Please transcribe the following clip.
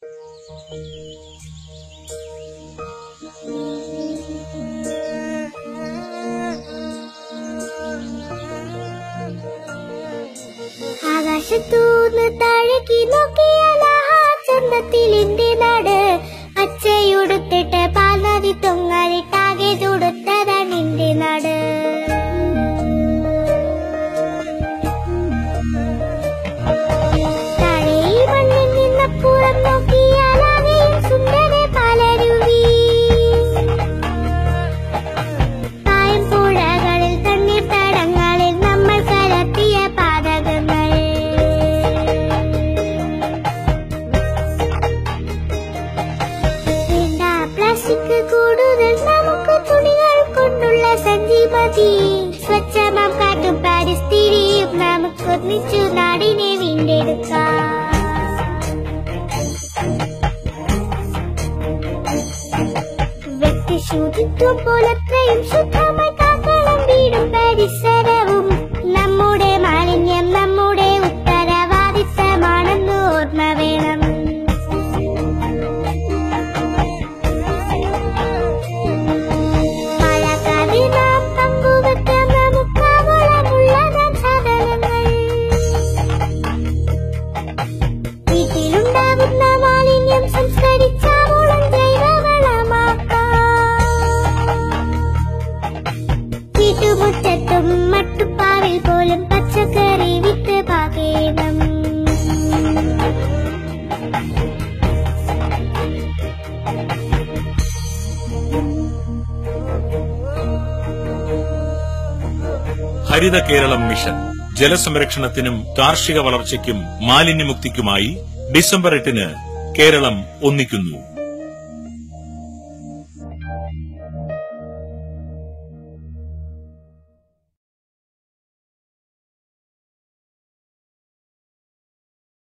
ആകാശത്തൂന്ന് താഴേക്ക് നോക്കിയാൽ ആഹാ ചന്തത്തിൽ എന്റെ നാട് അച്ചയുടുത്തിട്ട് പാൽനദി തൊങ്ങാലിട്ടാകെ തുടുത്തതാണ് എന്റെ നാട് താഴെ ഈ മണ്ണിൽ നിന്നപ്പുറം നോക്കിയാൽ ആകെയും സുന്ദര പാലരുവി കായം പുഴകളിൽ തണ്ണീർ തടങ്ങളിൽ നമ്മൾ കലർത്തിയ പാതകങ്ങൾ വേണ്ട പ്ലാസ്റ്റിക് കൂടുതൽ നമുക്ക് തുണികൾ കൊണ്ടുള്ള സഞ്ചി മതി സ്വച്ഛമാം കാറ്റും പരിസ്ഥിതിയും നമുക്ക് ഒന്നിച്ചു നാടിനെ വീണ്ടെടുക്കാം വ്യക്തി ശുചിത്വം പോലത്രയും ശുദ്ധമായി കാക്കണം വീടും പരിസരവും നമ്മുടെ മാലിന്യം നമ്മുടെ ഉത്തരവാദിത്തമാണെന്ന് ഓർമ്മ വേണം മഴക്കാതെ നാം പങ്കുവെക്കാം നമുക്കാവളമുള്ള സാധനങ്ങൾ വീട്ടിലുണ്ടാവുന്ന മാലിന്യം സംസ്കരിച്ചാവോളം ജൈവവളമാക്കാം വീട്ടുമുറ്റത്തും മട്ടുപ്പാവിൽ പോലും പച്ചക്കറി വിത്ത് പാകേണം ഹരിത കേരളം മിഷൻ ജലസംരക്ഷണത്തിനും കാർഷിക വളർച്ചയ്ക്കും മാലിന്യമുക്തിക്കുമായി ഡിസംബർ എട്ടിന് കേരളം ഒന്നിക്കുന്നു